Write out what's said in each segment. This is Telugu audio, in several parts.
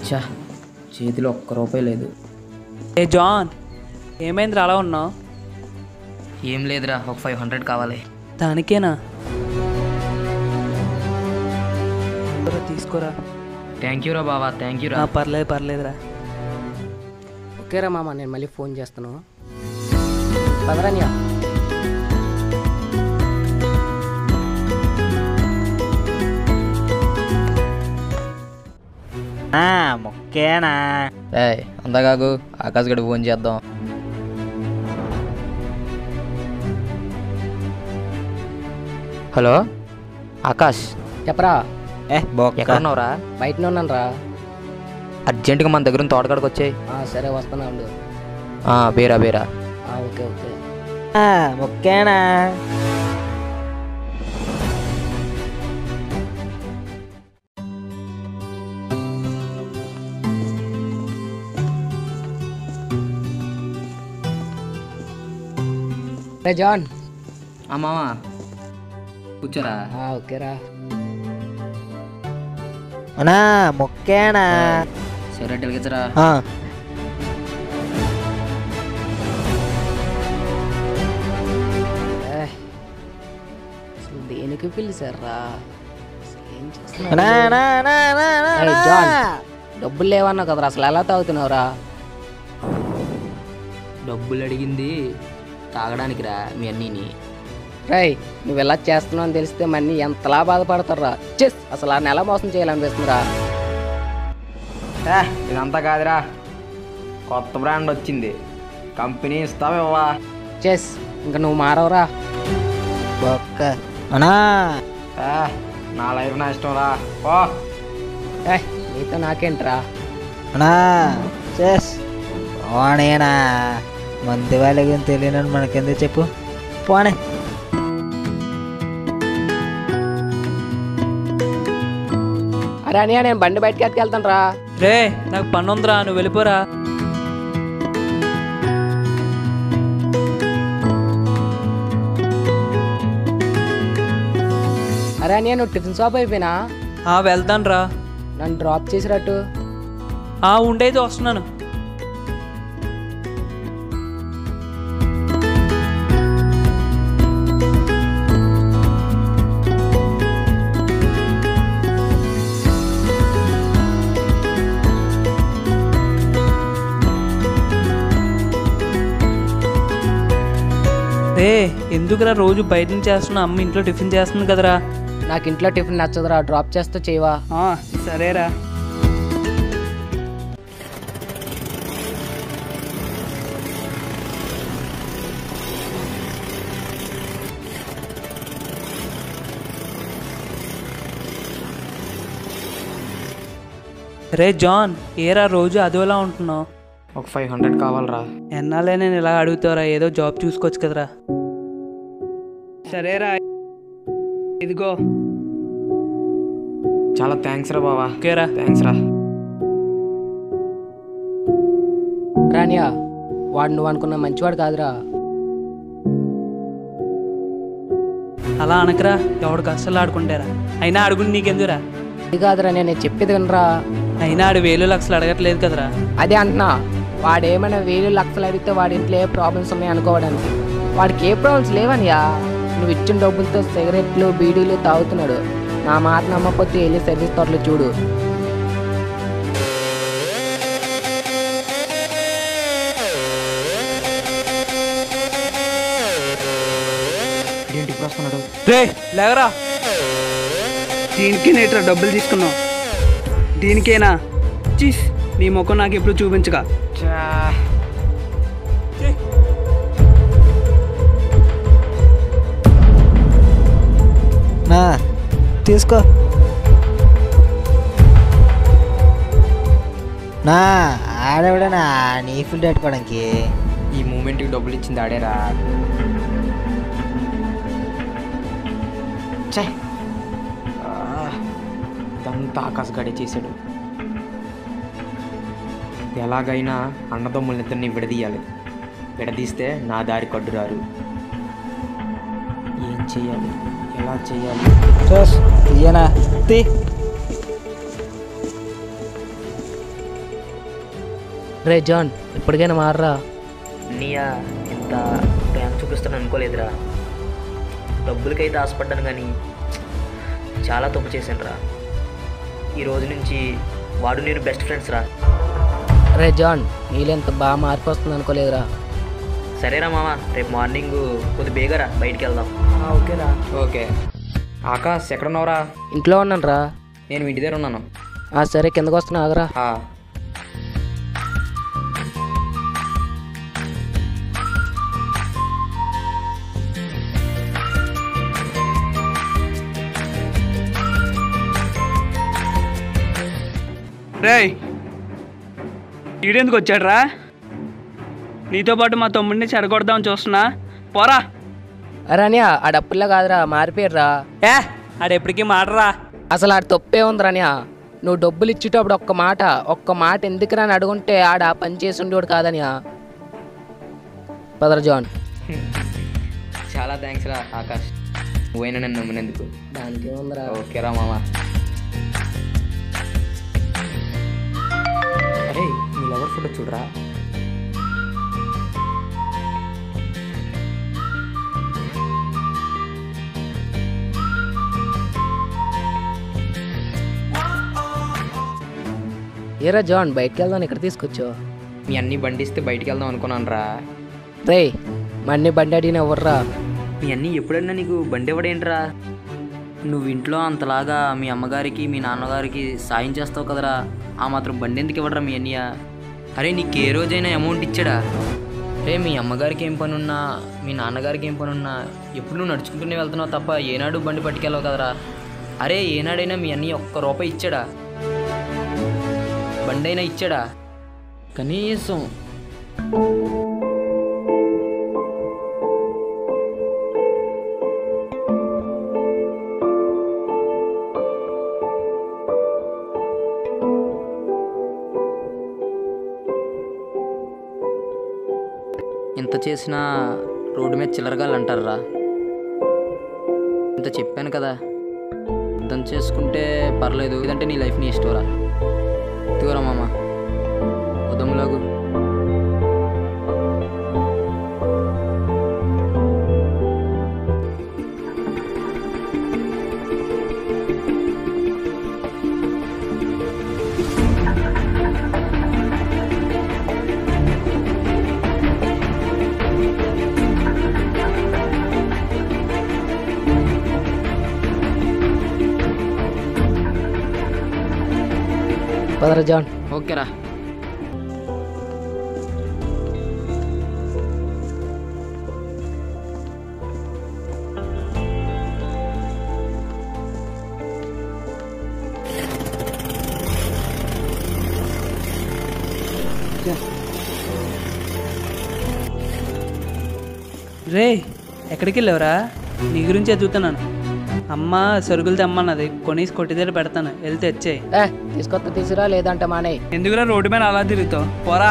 చా చేతిలో ఒక్క రూపాయి లేదు ఏ జాన్ ఏమైందిరా అలా ఉన్నావు ఏం లేదురా ఒక ఫైవ్ హండ్రెడ్ కావాలి దానికేనా తీసుకోరా థ్యాంక్ యూ రా బావా థ్యాంక్ యూ రా ఆ, పర్లేదు పర్లేదురా ఓకేరా మామ నేను మళ్ళీ ఫోన్ చేస్తాను పదరాన్యా మొక్కేనా ఏయ్ అందాగాగు ఆకాశ్ గడి ఫోన్ చేద్దాం హలో ఆకాష్ చెప్పరా ఏ బొక్క ఎక్కడ ఉన్నావురా బయటనే ఉన్నాను రా అర్జెంటుగా మన దగ్గర ఉన్న తోటకాడికి వచ్చాయి సరే వస్తున్నా ఉండు బేరా బేరా ఆ, ఓకే ఓకే మొక్కేనా రే జాన్ ఆ మామా కూర్చోరా ఆ, ఓకేరా అనా మొక్కేనా సరే వెలిగించరా ఆ, ఏ, అసలు దేనికి పిలిచారా అసలు ఏం నా, చేస్తున్నావు నా, నా, నా, నా, ఏయ్, నా. జాన్ డబ్బులు లేవన్నావు కదరా అసలు ఎలా తాగుతున్నావురా డబ్బులు అడిగింది తాగడానికి రా మీ అన్నీని రేయ్ నువ్వు ఇలా చేస్తున్నావు అని తెలిస్తే మన్ని ఎంతలా బాధపడతారా చెస్ అసలు ఆ నెల మోసం చేయాలనిపిస్తుందిరా ఏ, ఇదంతా కాదురా కొత్త బ్రాండ్ వచ్చింది కంపెనీ ఇస్తావా చెస్ ఇంకా నువ్వు మారవరా బొక్క అనా నా లైఫ్ నా ఇష్టం రా ఓ ఏ నీతో నాకేంట్రా అనా చేస్ పోనేనా మంది వాళ్ళ గురించి తెలియనని మనకెందుకు చెప్పు పోనే అరే అనియా నేను బండి బయటకి ఎత్తుకెళ్తాను రా రే నాకు పని ఉందిరా నువ్వు వెళ్ళిపోరా అరే అనియా నువ్వు టిఫిన్ షాప్ అయిపోయినా ఆ వెళ్తాను రా నన్ను డ్రాప్ చేసినట్టు ఆ ఉండేది వస్తున్నాను రే ఎందుకురా రోజు బయట నుంచి చేస్తున్నా అమ్మ ఇంట్లో టిఫిన్ చేస్తుంది కదరా నాకు ఇంట్లో టిఫిన్ నచ్చదురా డ్రాప్ చేస్తూ చేయవా ఆ, సరేరా రే జాన్ ఏరా రోజు అదోలా ఉంటున్నావు ఒక ఫైవ్ హండ్రెడ్ కావాలరా ఎన్నాళ్ళే నేను ఇలా అడుగుతారా ఏదో జాబ్ చూసుకోవచ్చు కదరా సరేరా ఇదిగో చాలా థ్యాంక్స్ రా బావా ఓకేరా థ్యాంక్స్ రా రానియా వాడు నువ్వు అనుకున్న మంచివాడు కాదురా అలా అనకరా ఎవడికి అస్సలు ఆడుకుంటారా అయినా అడుగుని నీకెందురా ఇది కాదురా నేను చెప్పేది వినరా అయినా ఆడు వేలు లక్షలు అడగట్లేదు కదరా అదే అంటున్నా వాడేమైనా వేలు లక్షలు అడిగితే వాడి ఇంట్లో ఏ ప్రాబ్లమ్స్ ఉన్నాయి అనుకోవడానికి వాడికి ఏ ప్రాబ్లమ్స్ లేవనియా నువ్వు ఇచ్చిన డబ్బులతో సిగరెట్లు బీడీలు తాగుతున్నాడు నా మాట నమ్మకపోతే వెళ్ళి సర్వీస్ తోటలో చూడు ఏంటి ఇప్పుడు వస్తున్నాడు రే లేవరా దీనికి నేట్రా డబ్బులు తీసుకున్నావు దీనికేనా చీస్ నీ ముఖం నాకు ఎప్పుడు చూపించగా చా నా తీసుకో నా ఆడవిడనా నీ ఫుల్ పెట్టుకోవడానికి ఈ మూమెంట్కి డబ్బులు ఇచ్చింది ఆడేరా ఛే ఆ, ఇదంతా ఆకాశ గడే చేశాడు ఎలాగైనా అన్నదమ్ములనిద్దరిని విడదీయాలి విడదీస్తే నా దారి కడ్డురారు ఏం చేయాలి ఎలా చేయాలి చూస్ తీయనా తీ రే జాన్ ఇప్పటికైనా మారరా నీయా ఇంత ప్రేమ చూపిస్తాను అనుకోలేదురా డబ్బులకైతే ఆశపడ్డాను కానీ చాలా తప్పు చేశాను రా ఈ రోజు నుంచి వాడు నేను బెస్ట్ ఫ్రెండ్స్ రా రే జాన్ నీళ్ళు ఎంత బాగా మార్పు వస్తుంది అనుకోలేదురా సరేరా మామ రేపు మార్నింగ్ కొద్ది బేగరా బయటికి వెళ్దాం ఓకేరా ఓకే ఆకాష్ ఎక్కడున్నావురా ఇంట్లో ఉన్నాను రా నేను ఇంటి దగ్గర ఉన్నాను ఆ సరే కిందకు వస్తున్నా ఆగరా ఆ, రేయ్ ఈడెందుకు వచ్చాడురా నీతో పాటు మా తమ్ముడిని చెడగొడదామని చూస్తున్నా పోరా అరే అనియా ఆ డప్పుల్లో కాదురా మారిపోయారురా ఏ ఆడెప్పటికీ మాటరా అసలు ఆడ తప్పే ఉందిరా అనియా నువ్వు డబ్బులు ఇచ్చేటప్పుడు ఒక్క మాట ఒక్క మాట ఎందుకురా అని అడుగుంటే ఆడ ఆ పని చేసి ఉండేవాడు కాదనియా పదరా జాన్ చాలా థ్యాంక్స్ రా ఆకాష్ నువ్వైనా నన్ను నమ్మినందుకు దానికి ఉందిరా ఓకేరా మామ అరే నీ లవర్ ఫోటో చూడరా ఏరా జాన్ బయటికి వెళ్దాం ఇక్కడ తీసుకొచ్చో మీ అన్ని బండిస్తే బయటికి వెళ్దాం అనుకున్నాను రా రే మన్ని బండి అడిగిన ఎవర్రా మీ అన్నీ ఎప్పుడన్నా నీకు బండి ఇవ్వడేంట్రా నువ్వు ఇంట్లో అంతలాగా మీ అమ్మగారికి మీ నాన్నగారికి సాయం చేస్తావు కదరా ఆ మాత్రం బండి ఎందుకు ఇవ్వడరా మీ అన్నయ్య అరే నీకు ఏ రోజైనా అమౌంట్ ఇచ్చాడా రే మీ అమ్మగారికి ఏం పని ఉన్నా మీ నాన్నగారికి ఏం పని ఉన్నా ఎప్పుడు నువ్వు నడుచుకుంటూనే వెళ్తున్నావు తప్ప ఏనాడు బండి పట్టుకెళ్ళవు కదరా అరే ఏనాడైనా మీ అన్నయ్య ఒక్క రూపాయి ఇచ్చాడా బండి అయినా ఇచ్చాడా కనీసం ఇంత చేసినా రోడ్డు మీద చిల్లరగాళ్ళు అంటారా ఇంత చెప్పాను కదా అర్థం చేసుకుంటే పర్లేదు ఇదంటే నీ లైఫ్ నీ ఇష్టంరా ఇదిగోరా మామ ఉదములాగు పదరా జాన్ ఓకేరా రే ఎక్కడికి వెళ్ళావురా నీ గురించి ఎదుగుతున్నాను అమ్మ సరుకులు తెమ్మన్నది కొనేసి కొట్టి దగ్గర పెడతాను వెళ్తే తెచ్చేయి ఏ తీసుకొత్త తీసురా లేదంటే మానే ఎందుకురా రోడ్డు మీద అలా తిరుగుతావు పోరా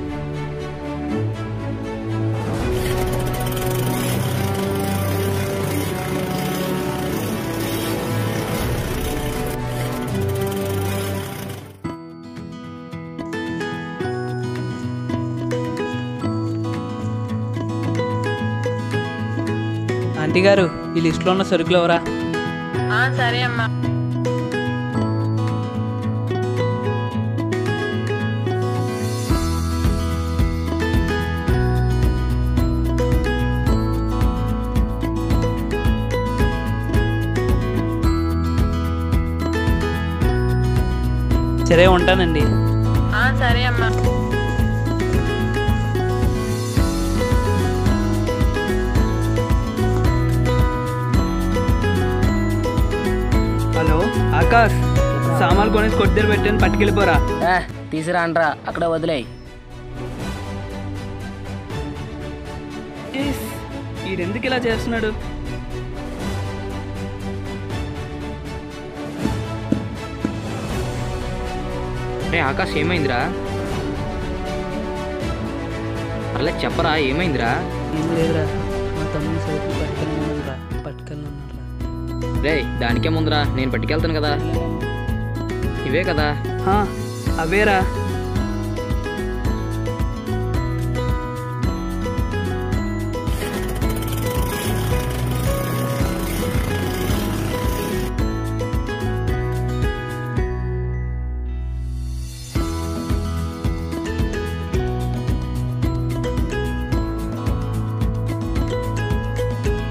ఆంటీ గారు ఈ లిస్ట్లో ఉన్న సరుకులు ఎవరా సరే అమ్మా సరే ఉంటానండి సరే అమ్మా హలో ఆకాష్ సామాన్లు కొనేసి కొట్టి దగ్గర పెట్టాను పట్టుకెళ్ళిపోరా ఏ తీసురా అనరా అక్కడ వదిలేయి ఈస్, ఈడెందుకు ఇలా చేస్తున్నాడు రే ఆకాశ్ ఏమైందిరా పర్లేదు చెప్పరా ఏమైందిరా ఏం లేదురా మా తమ్ముని సైకిల్ పట్టుకెళ్ళమన్నారా పట్టుకెళ్ళమన్నారా రే దానికే ముందురా నేను పట్టుకెళ్తాను కదా ఇవే కదా హా, అవేరా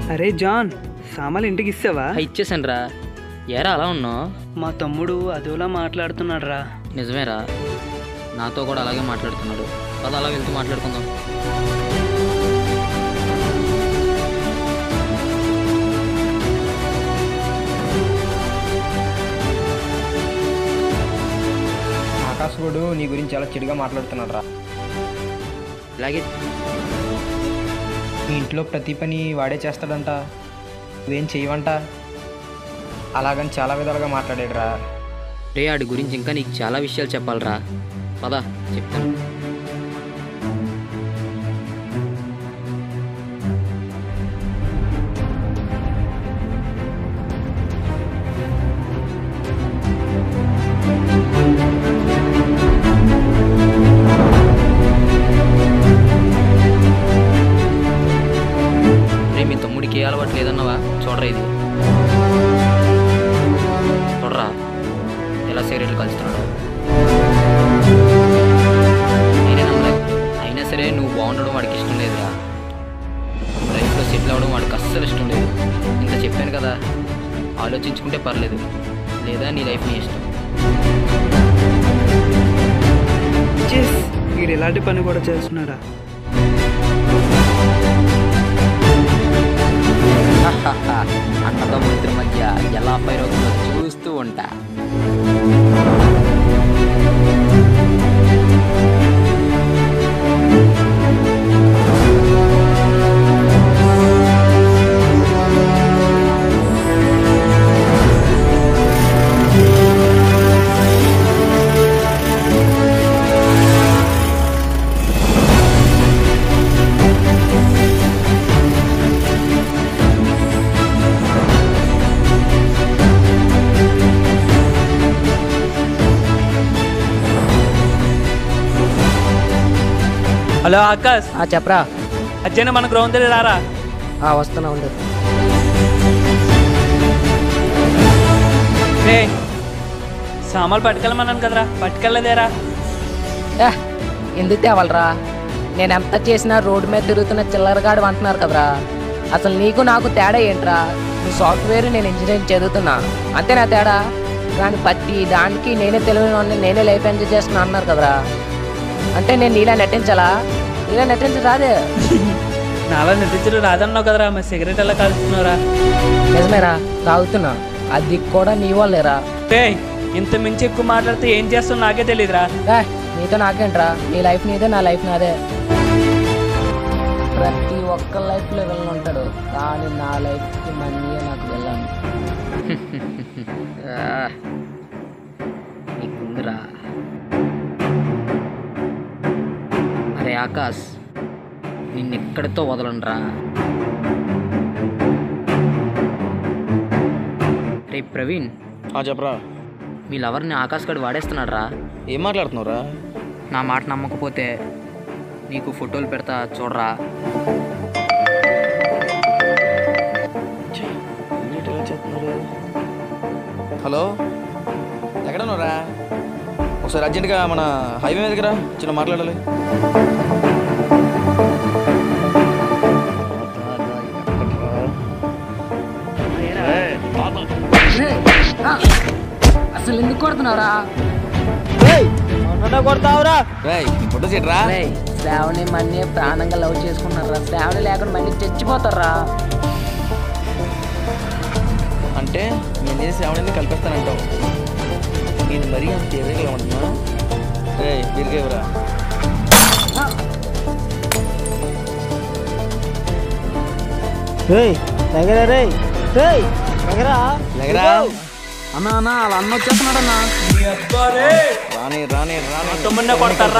అరే జాన్ సామాన్లు ఇంటికి ఇస్తావా ఇచ్చేసాను రా ఏరా అలా ఉన్నావు మా తమ్ముడు అదోలా మాట్లాడుతున్నాడు రా నిజమేరా నాతో కూడా అలాగే మాట్లాడుతున్నాడు పద అలా వెళ్తూ మాట్లాడుకుందాం ఆకాశ్ గోడు నీ గురించి చాలా చెడుగా మాట్లాడుతున్నాడు రా ఇలాగే మీ ఇంట్లో ప్రతి పని వాడే చేస్తాడంట నువ్వేం చేయవంట అలాగని చాలా విధాలుగా మాట్లాడాడు రా రే ఆడి గురించి ఇంకా నీకు చాలా విషయాలు చెప్పాలిరా పద చెప్తాను రే మీ తమ్ముడికి ఏ అలవాటు లేదన్నావా చూడరా ఇది చూడరా ఎలా సిగరెట్లు కలుస్తున్నాడు నేనే నమ్మలేదు అయినా సరే నువ్వు బాగుండడం వాడికి ఇష్టం లేదురా లైఫ్లో సెటిల్ అవ్వడం వాడికి అస్సలు ఇష్టం లేదు ఇంత చెప్పాను కదా ఆలోచించుకుంటే పర్లేదు లేదా నీ లైఫ్ నీ ఇష్టం చెస్ వీడు ఎలాంటి పని కూడా చేస్తున్నాడా అన్నదమ్ముల ఇద్దరి మధ్య ఎలా ఫైర్ అవుతుందో చూస్తూ ఉంటా హలో ఆకాష్ ఆ చెప్పరా అజ్జన మన గ్రౌండ్ దగ్గర రారా ఆ వస్తున్నా ఉండు రే సామాన్లు పట్టుకెళ్ళమన్నాను కదరా పట్టుకెళ్ళలేదేరా ఏ, ఎందుకు తేవాలరా నేను ఎంత చేసినా రోడ్డు మీద తిరుగుతున్న చిల్లరగాడు అంటున్నారు కదరా అసలు నీకు నాకు తేడా ఏంట్రా నువ్వు సాఫ్ట్వేర్ నేను ఇంజనీరింగ్ చదువుతున్నా అంతేనా తేడా కానీ ప్రతి దానికి నేనే తెలివైన వాడిని, నేనే లైఫ్ ఎంజాయ్ చేస్తున్నా అన్నారు కదరా అంటే నేను నీలా నటించాలా నీలా నటించ రాదే నాలా నటించడం రాదన్నావు కదరా మరి సిగరెట్ ఎలా కాల్చుతున్నావురా నిజమేరా తాగుతున్నా అది కూడా నీ వాళ్ళేరా రే ఇంత మించి ఎక్కువ మాట్లాడితే ఏం చేస్తావు నాకే తెలియదురా ఏ, నీతో నాకేంట్రా నీ లైఫ్ నీదే నా లైఫ్ నాదే ప్రతి ఒక్క లైఫ్లో వెళ్ళని ఉంటాడు కానీ నా లైఫ్కి మనీ నాకు వెళ్ళాను ఆ, నీకుందిరా అరే ఆకాష్ నిన్నెక్కడితో వదలండ్రా రే ప్రవీణ్ చెప్పరా మీ లవర్ని ఆకాష్ గడు వాడేస్తున్నాడు రా ఏం మాట్లాడుతున్నావురా నా మాట నమ్మకపోతే నీకు ఫోటోలు పెడతా చూడరా హలో ఎక్కడన్నారా ఒకసారి అర్జెంటుగా మన హైవే మీద దగ్గర చిన్న మాట్లాడాలి అసలు ఎందుకు కొడుతున్నారా రేయ్ ఈ ఫోటో చేయట్రా రేయ్, శ్రావణి మన్ని ప్రాణంగా లవ్ చేసుకున్నారా శ్రావణి లేకుండా మళ్ళీ చచ్చిపోతారా అంటే నేను చేసి శ్రావణిని కలిపేస్తానంటావు నేను మరీ అంత ఎదురుగా ఉంటున్నా రే వీరికేవరా లేకరా అన్నా అన్న అలా అన్న వచ్చేస్తున్నాడు అన్న రాని రాని రాని తమ్ముడినే కొడతారా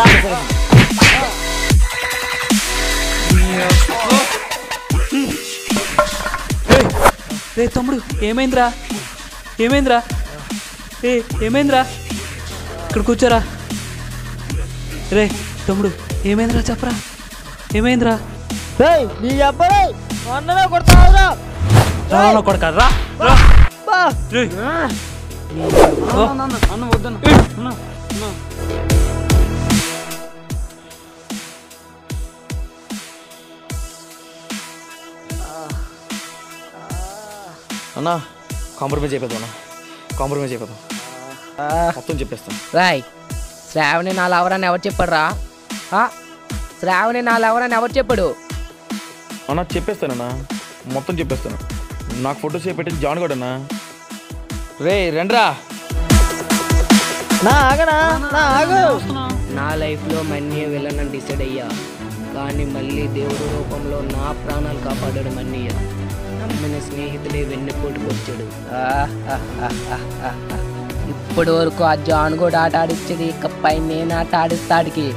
రే తమ్ముడు ఏమైందిరా ఏమైందిరా ఏ ఏమైందిరా ఇక్కడ కూర్చోరా రే తమ్ముడు ఏమైందిరా చెప్పరా ఏమైందిరా రా నా కొడకా రా రా రేయ్. ఓ. అన్న వద్దన్న అన్న అన్న అన్నా కాంప్రమైజ్ అయిపోతాం అన్న కాంప్రమైజ్ అయిపోతాం మొత్తం చెప్పేస్తాం రాయ్ శ్రావణి నా లవరని ఎవరు చెప్పాడు రా శ్రావణి నా లవరని ఎవరు చెప్పాడు అన్న చెప్పేస్తానన్నా మొత్తం చెప్పేస్తాను నాకు ఫోటోస్ పెట్టింది జాన్ కూడా అన్నా రే రండ్రా నా ఆగనా నా ఆగు నా లైఫ్లో మన్నీ వెళ్ళనని డిసైడ్ అయ్యా కానీ మళ్ళీ దేవుడు రూపంలో నా ప్రాణాలు కాపాడాడు మన్నయ్య నమ్మిన స్నేహితుడే వెన్నెపోటుకు వచ్చాడు ఇప్పటి వరకు ఆ జాన్ కూడా ఆట ఆడిచ్చేది ఇకపై నేను ఆట ఆడిస్తాడికి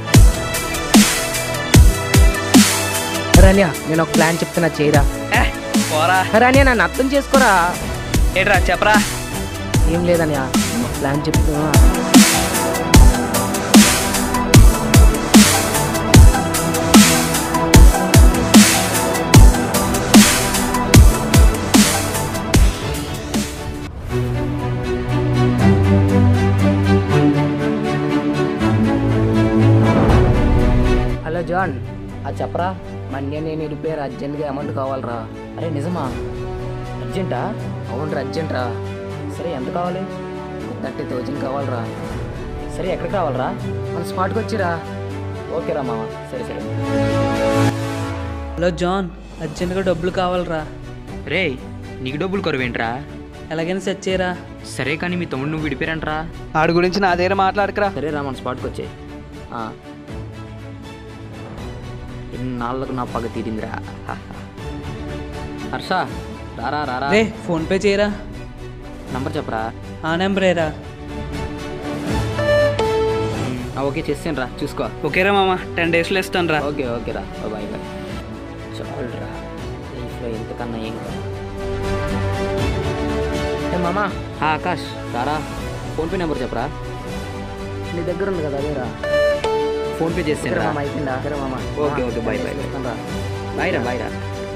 రన్య నేను ఒక ప్లాన్ చెప్తున్నా చేయరా పోరా రన్య నన్ను అర్థం చేసుకోరా ఏట్రా చెప్పరా ఏం లేదన్యా ప్లాన్ చెప్తున్నా హలో జాన్ అది చెప్పరా మన్య నేను రిపేర్ అర్జెంట్గా అమౌంట్ కావాలరా అరే నిజమా అర్జెంటా అవును అర్జెంట్ రా సరే ఎంత కావాలి థర్టీ థౌజండ్ కావాలరా సరే ఎక్కడికి రావాలరా మన స్పాట్కి వచ్చిరా ఓకే రా మామ సరే సరే హలో జాన్ అర్జెంట్గా డబ్బులు కావాలరా రే నీకు డబ్బులు కరువేంట్రా ఎలాగైనా సెట్ చేయరా సరే కానీ మీ తమ్ముడు నువ్వు విడిపోయారంట్రా ఆడి గురించి నా దగ్గర మాట్లాడకరా సరే రా మన స్పాట్కి వచ్చే ఇన్నాళ్ళకు నా పగ తీరిందిరా హర్ష రారా రారా రే ఫోన్పే చేయరా నంబర్ చెప్పరా ఆ నెంబరేరా ఆ, ఓకే చేసాను రా చూసుకో ఓకేరా మామ టెన్ డేస్లో ఇస్తాను రా ఓకే ఓకే రా బాయ్ బాయ్ చాలురా లైఫ్లో ఎంతకన్నా ఏం కాదు ఏ మామా ఆ, ఆకాష్ రారా ఫోన్పే నెంబర్ చెప్పరా నీ దగ్గర ఉంది కదా అదేరా ఫోన్పే చేస్తాను రా మామ అయిపోయిందా సరే మామ okay okay bye bye bye bye రా బాయ్ రా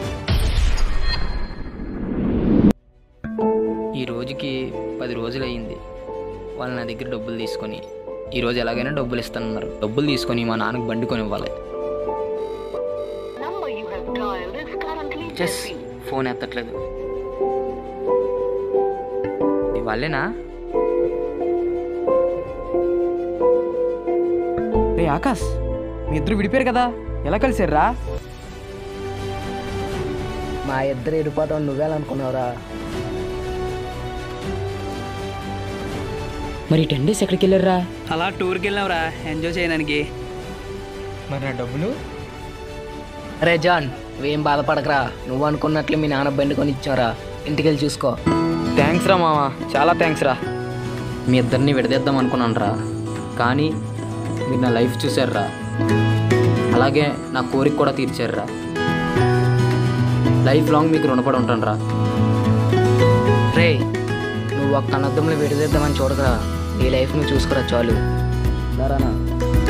ఈ రోజుకి పది రోజులు అయ్యింది వాళ్ళు నా దగ్గర డబ్బులు తీసుకొని ఈ రోజు ఎలాగైనా డబ్బులు ఇస్తానన్నారు డబ్బులు తీసుకొని మా నాన్నకు బండి కొని ఇవ్వాలి చెస్ ఫోన్ ఎత్తట్లేదు వాళ్ళేనా రే ఆకాష్ మీ ఇద్దరు విడిపోయారు కదా ఎలా కలిసారా మా ఇద్దరు ఇడిపోతాం నువ్వేలనుకున్నావురా మరి టెన్ డేస్ ఎక్కడికి వెళ్ళారా అలా టూర్కి వెళ్ళాంరా ఎంజాయ్ చేయడానికి మరి నా డబ్బులు అరే జాన్ నువ్వేం బాధపడకరా నువ్వు అనుకున్నట్లు మీ నాన్న బండి కొని ఇచ్చారా ఇంటికి వెళ్ళి చూసుకో థ్యాంక్స్ రా మామ చాలా థ్యాంక్స్ రా మీ ఇద్దరిని విడదీద్దాం అనుకున్నాను రా కానీ మీరు నా లైఫ్ చూశారురా అలాగే నా కోరిక కూడా తీర్చారురా లైఫ్ లాంగ్ మీకు రుణపడి ఉంటాను రా రే నువ్వు ఒక్క అన్నద్దంలో విడదీద్దామని చూడకరా నీ లైఫ్ నువ్వు చూసుకురా చాలు దారానా